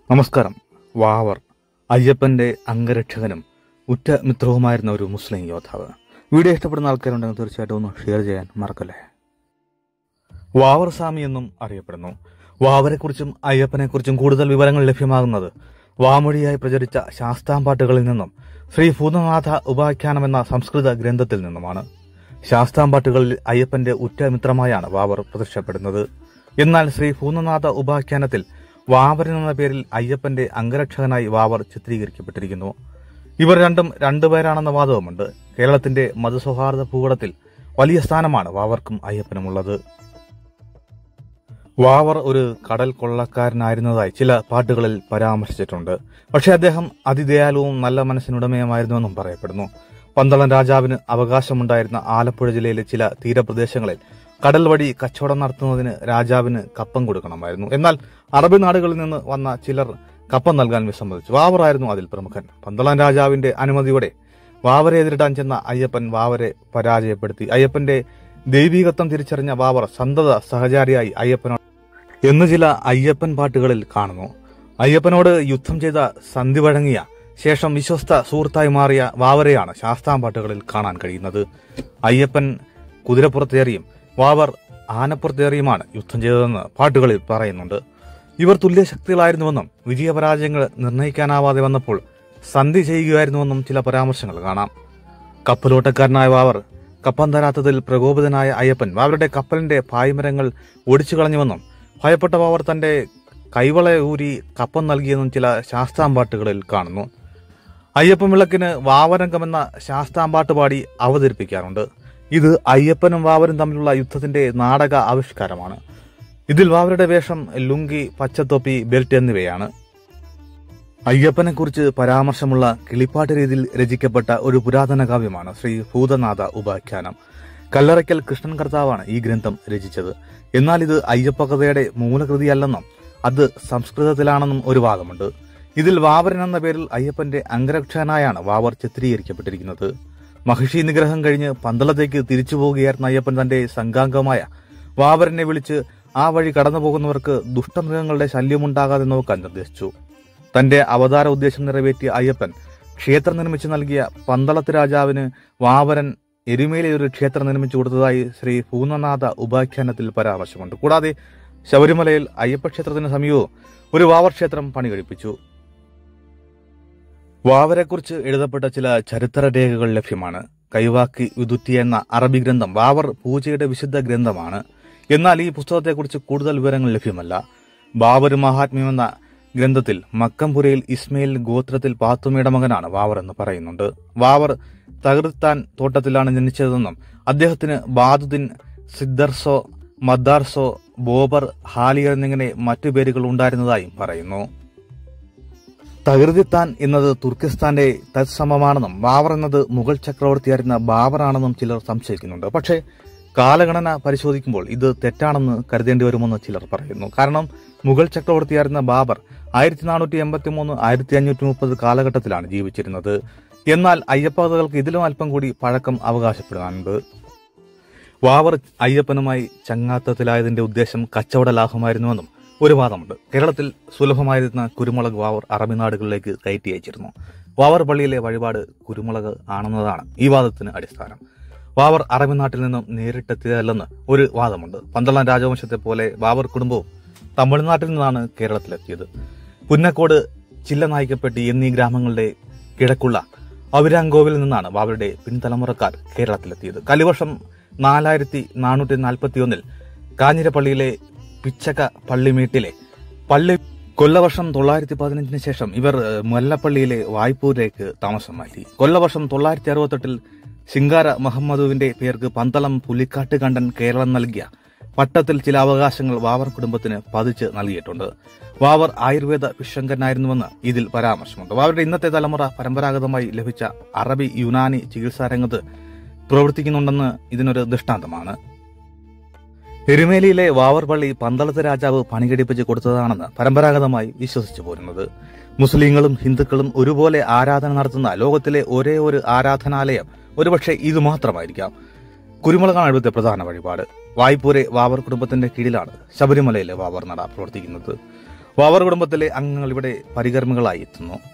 നമസ്കാരം വാവർ അയ്യപ്പന്റെ അംഗരക്ഷകനും ഉറ്റ മിത്രവുമായിരുന്ന ഒരു മുസ്ലിം യോദ്ധാവ് വീഡിയോ ഇഷ്ടപ്പെടുന്ന ആൾക്കാരുണ്ടെങ്കിൽ തീർച്ചയായിട്ടും ഒന്ന് ഷെയർ ചെയ്യാൻ മറക്കല്ലേ വാവർ സ്വാമി എന്നും അറിയപ്പെടുന്നു വാവരെക്കുറിച്ചും അയ്യപ്പനെക്കുറിച്ചും കൂടുതൽ വിവരങ്ങൾ ലഭ്യമാകുന്നത് വാമൊഴിയായി പ്രചരിച്ച ശാസ്താംപാട്ടുകളിൽ നിന്നും ശ്രീ ഭൂതനാഥ ഉപാഖ്യാനം എന്ന സംസ്കൃത ഗ്രന്ഥത്തിൽ നിന്നുമാണ് ശാസ്താംപാട്ടുകളിൽ അയ്യപ്പന്റെ ഉറ്റ മിത്രമായാണ് വാവർ പ്രത്യക്ഷപ്പെടുന്നത് എന്നാൽ ശ്രീ ഭൂതനാഥ ഉപാഖ്യാനത്തിൽ വാവരൻ എന്ന പേരിൽ അയ്യപ്പന്റെ അംഗരക്ഷകനായി വാവർ ചിത്രീകരിക്കപ്പെട്ടിരിക്കുന്നു ഇവർ രണ്ടും രണ്ടുപേരാണെന്ന വാദവുമുണ്ട് കേരളത്തിന്റെ മതസൗഹാർദ്ദ ഭൂപടത്തിൽ വലിയ സ്ഥാനമാണ് വാവർക്കും അയ്യപ്പനുമുള്ളത് വാവർ ഒരു കടൽ കൊള്ളക്കാരനായിരുന്നതായി ചില പാട്ടുകളിൽ പരാമർശിച്ചിട്ടുണ്ട് പക്ഷേ അദ്ദേഹം അതിദയാലുവും നല്ല മനസ്സിനുടമയുമായിരുന്നുവെന്നും പറയപ്പെടുന്നു പന്തളം രാജാവിന് അവകാശമുണ്ടായിരുന്ന ആലപ്പുഴ ജില്ലയിലെ ചില തീരപ്രദേശങ്ങളിൽ കടൽ വഴി കച്ചവടം നടത്തുന്നതിന് രാജാവിന് കപ്പം കൊടുക്കണമായിരുന്നു എന്നാൽ അറബി നാടുകളിൽ നിന്ന് വന്ന ചിലർ കപ്പം നൽകാൻ വിസമ്മതിച്ചു വാവറായിരുന്നു അതിൽ പ്രമുഖൻ പന്തളം രാജാവിന്റെ അനുമതിയോടെ വാവരെ എതിരിടാൻ ചെന്ന അയ്യപ്പൻ വാവരെ പരാജയപ്പെടുത്തി അയ്യപ്പന്റെ ദൈവീകത്വം തിരിച്ചറിഞ്ഞ വാവർ സന്തത സഹചാരിയായി അയ്യപ്പനോട് എന്ന് ചില അയ്യപ്പൻ പാട്ടുകളിൽ കാണുന്നു അയ്യപ്പനോട് യുദ്ധം ചെയ്ത സന്ധി വഴങ്ങിയ ശേഷം വിശ്വസ്ത സുഹൃത്തായി മാറിയ വാവരെയാണ് ശാസ്താംപാട്ടുകളിൽ കാണാൻ കഴിയുന്നത് അയ്യപ്പൻ കുതിരപ്പുറത്തേറിയും വാവർ ആനപ്പുറത്തേറിയുമാണ് യുദ്ധം ചെയ്തതെന്ന് പാട്ടുകളിൽ പറയുന്നുണ്ട് ഇവർ തുല്യശക്തികളായിരുന്നുവെന്നും വിജയപരാജയങ്ങൾ നിർണ്ണയിക്കാനാവാതെ വന്നപ്പോൾ സന്ധി ചെയ്യുകയായിരുന്നുവെന്നും ചില പരാമർശങ്ങൾ കാണാം കപ്പലോട്ടക്കാരനായ വാവർ കപ്പം തരാത്തതിൽ പ്രകോപിതനായ അയ്യപ്പൻ വാവരുടെ കപ്പലിന്റെ പായ്മരങ്ങൾ ഒടിച്ചു കളഞ്ഞുവെന്നും ഭയപ്പെട്ട വാവർ തന്റെ കൈവള ഊരി കപ്പം നൽകിയെന്നും ചില ശാസ്താംപാട്ടുകളിൽ കാണുന്നു അയ്യപ്പൻ വിളക്കിന് വാവരംഗം എന്ന ശാസ്താംപാട്ട് പാടി അവതരിപ്പിക്കാറുണ്ട് ഇത് അയ്യപ്പനും വാവരും തമ്മിലുള്ള യുദ്ധത്തിന്റെ നാടക ആവിഷ്കാരമാണ് ഇതിൽ വാവരുടെ വേഷം ലുങ്കി പച്ചത്തൊപ്പി ബെൽറ്റ് എന്നിവയാണ് അയ്യപ്പനെ കുറിച്ച് പരാമർശമുള്ള കിളിപ്പാട്ട് രീതിയിൽ രചിക്കപ്പെട്ട ഒരു പുരാതന കാവ്യമാണ് ശ്രീ ഭൂതനാഥ ഉപാഖ്യാനം കല്ലറയ്ക്കൽ കൃഷ്ണൻ കർത്താവാണ് ഈ ഗ്രന്ഥം രചിച്ചത് എന്നാൽ ഇത് അയ്യപ്പ കഥയുടെ മൂലകൃതിയല്ലെന്നും അത് സംസ്കൃതത്തിലാണെന്നും ഒരു വാദമുണ്ട് ഇതിൽ വാവരൻ എന്ന പേരിൽ അയ്യപ്പന്റെ അംഗരക്ഷകനായാണ് വാവർ ചിത്രീകരിക്കപ്പെട്ടിരിക്കുന്നത് മഹിഷി നിഗ്രഹം കഴിഞ്ഞ് പന്തളത്തേക്ക് തിരിച്ചു പോവുകയായിരുന്ന അയ്യപ്പൻ തന്റെ സംഘാംഗമായ വാവരനെ വിളിച്ച് ആ വഴി കടന്നു പോകുന്നവർക്ക് ദുഷ്ടമൃഗങ്ങളുടെ ശല്യമുണ്ടാകാതെ നോക്കാൻ നിർദ്ദേശിച്ചു തന്റെ അവതാര ഉദ്ദേശം നിറവേറ്റിയ അയ്യപ്പൻ ക്ഷേത്രം നിർമ്മിച്ചു നൽകിയ പന്തളത്ത് രാജാവിന് വാവരൻ എരുമയിലെ ഒരു ക്ഷേത്രം നിർമ്മിച്ചു കൊടുത്തതായി ശ്രീ പൂർണ്ണനാഥ ഉപാഖ്യാനത്തിൽ പരാമർശമുണ്ട് കൂടാതെ ശബരിമലയിൽ അയ്യപ്പ ക്ഷേത്രത്തിന് സമീപവും ഒരു വാവർ ക്ഷേത്രം പണി കഴിപ്പിച്ചു വാവരെക്കുറിച്ച് എഴുതപ്പെട്ട ചില ചരിത്ര രേഖകൾ ലഭ്യമാണ് കൈവാക്കി വിതുറ്റി എന്ന അറബി ഗ്രന്ഥം വാവർ പൂജയുടെ വിശുദ്ധ ഗ്രന്ഥമാണ് എന്നാൽ ഈ പുസ്തകത്തെക്കുറിച്ച് കൂടുതൽ വിവരങ്ങൾ ലഭ്യമല്ല ബാബർ മഹാത്മ്യം എന്ന ഗ്രന്ഥത്തിൽ മക്കംപുരയിൽ ഇസ്മയിൽ ഗോത്രത്തിൽ പാത്തുമയുടെ മകനാണ് വാവർ എന്ന് പറയുന്നുണ്ട് വാവർ തകർത്താൻ തോട്ടത്തിലാണ് ജനിച്ചതെന്നും അദ്ദേഹത്തിന് ബാദുദ്ദീൻ സിദ്ദർസോ മദ്ദാർസോ ബോബർ ഹാലിയർ എന്നിങ്ങനെ മറ്റു പേരുകൾ ഉണ്ടായിരുന്നതായും പറയുന്നു തകൃതിത്താൻ എന്നത് തുർക്കിസ്ഥാന്റെ തത്സമമാണെന്നും ബാബർ എന്നത് മുഗൾ ചക്രവർത്തിയായിരുന്ന ബാബറാണെന്നും ചിലർ സംശയിക്കുന്നുണ്ട് പക്ഷേ കാലഗണന പരിശോധിക്കുമ്പോൾ ഇത് തെറ്റാണെന്ന് കരുതേണ്ടി വരുമെന്ന് ചിലർ പറയുന്നു കാരണം മുഗൾ ചക്രവർത്തിയായിരുന്ന ബാബർ ആയിരത്തി നാനൂറ്റി എൺപത്തി മൂന്ന് ആയിരത്തി അഞ്ഞൂറ്റി മുപ്പത് കാലഘട്ടത്തിലാണ് ജീവിച്ചിരുന്നത് എന്നാൽ അയ്യപ്പകഥകൾക്ക് ഇതിലും അല്പം കൂടി പഴക്കം അവകാശപ്പെടാനുണ്ട് വാവർ അയ്യപ്പനുമായി ചങ്ങാത്തത്തിലായതിന്റെ ഉദ്ദേശം കച്ചവട ലാഭമായിരുന്നുവെന്നും ഒരു വാദമുണ്ട് കേരളത്തിൽ സുലഭമായിരുന്ന കുരുമുളക് വാവർ അറബി നാടുകളിലേക്ക് കയറ്റി അയച്ചിരുന്നു വാവർ പള്ളിയിലെ വഴിപാട് കുരുമുളക് ആണെന്നതാണ് ഈ വാദത്തിന് അടിസ്ഥാനം വാവർ അറബി നാട്ടിൽ നിന്നും നേരിട്ടെത്തിയതല്ലെന്ന് ഒരു വാദമുണ്ട് പന്തളം രാജവംശത്തെ പോലെ ബാബർ കുടുംബവും തമിഴ്നാട്ടിൽ നിന്നാണ് കേരളത്തിലെത്തിയത് പുന്നക്കോട് ചില്ലനായിക്കപ്പെട്ടി എന്നീ ഗ്രാമങ്ങളുടെ കിഴക്കുള്ള അവിരാങ്കോവിൽ നിന്നാണ് ബാബരുടെ പിൻതലമുറക്കാർ കേരളത്തിലെത്തിയത് കലിവർഷം നാലായിരത്തി നാനൂറ്റി നാൽപ്പത്തി ഒന്നിൽ കാഞ്ഞിരപ്പള്ളിയിലെ പിച്ചക പള്ളിമീട്ടിലെ പള്ളി കൊല്ലവർഷം തൊള്ളായിരത്തി പതിനഞ്ചിന് ശേഷം ഇവർ ഏഹ്, മുല്ലപ്പള്ളിയിലെ വായ്പൂരിലേക്ക് താമസം മാറ്റി കൊല്ലവർഷം തൊള്ളായിരത്തി അറുപത്തെട്ടിൽ ശിങ്കാര മുഹമ്മദുവിന്റെ പേർക്ക് പന്തളം പുലിക്കാട്ട് കണ്ടൻ കേരളം നൽകിയ പട്ടത്തിൽ ചില അവകാശങ്ങൾ വാവർ കുടുംബത്തിന് പതിച്ച് നൽകിയിട്ടുണ്ട് വാവർ ആയുർവേദ വിഷങ്കനായിരുന്നുവെന്ന് ഇതിൽ പരാമർശമുണ്ട് വാവരുടെ ഇന്നത്തെ തലമുറ പരമ്പരാഗതമായി ലഭിച്ച അറബി യുനാനി ചികിത്സാ രംഗത്ത് പ്രവർത്തിക്കുന്നുണ്ടെന്ന് ഇതിനൊരു ദൃഷ്ടാന്തമാണ് എരുമേലിയിലെ വാവർ പള്ളി പന്തളത്ത് രാജാവ് പണികടിപ്പിച്ച് കൊടുത്തതാണെന്ന് പരമ്പരാഗതമായി വിശ്വസിച്ചു പോരുന്നത് മുസ്ലിങ്ങളും ഹിന്ദുക്കളും ഒരുപോലെ ആരാധന നടത്തുന്ന ലോകത്തിലെ ഒരേ ഒരു ആരാധനാലയം ഒരുപക്ഷെ ഇത് മാത്രമായിരിക്കാം കുരുമുളകാണ് ഇവിടുത്തെ പ്രധാന വഴിപാട് വായ്പൂരെ വാവർ കുടുംബത്തിന്റെ കീഴിലാണ് ശബരിമലയിലെ വാവർ നട പ്രവർത്തിക്കുന്നത് വാവർ കുടുംബത്തിലെ അംഗങ്ങൾ ഇവിടെ പരികർമ്മികളായി എത്തുന്നു